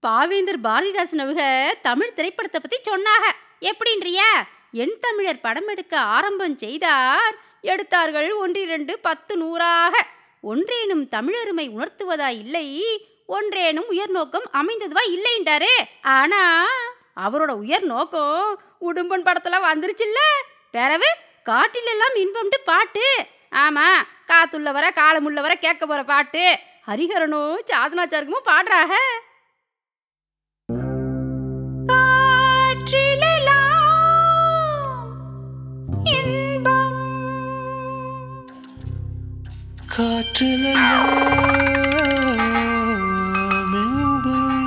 பாவேந்தர் பாரதிதாசன் அவங்க தமிழ் திரைப்படத்தை பத்தி சொன்னாக எப்படின்றியா என் தமிழர் படம் எடுக்க ஆரம்பம் செய்தார் எடுத்தார்கள் ஒன்றிரண்டு பத்து நூறாக ஒன்றேனும் தமிழருமை உணர்த்துவதா இல்லை ஒன்றேனும் உயர் நோக்கம் அமைந்ததுவா இல்லைன்றாரு ஆனா அவரோட உயர் நோக்கம் உடும்பன் படத்துல வந்துருச்சுல்ல பிறவு காட்டிலெல்லாம் இன்பம்ட்டு பாட்டு ஆமா காத்துள்ள வர காலமுள்ள வர கேட்க போற பாட்டு ஹரிஹரனும் சாதனாச்சாருக்கும் பாடுறாக காற்றிலெல்லாம் இன்பம் காற்றிலெல்லாம் இன்பம்.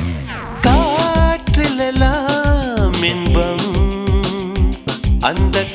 காற்றிலெல்லாம் இன்பம் அந்த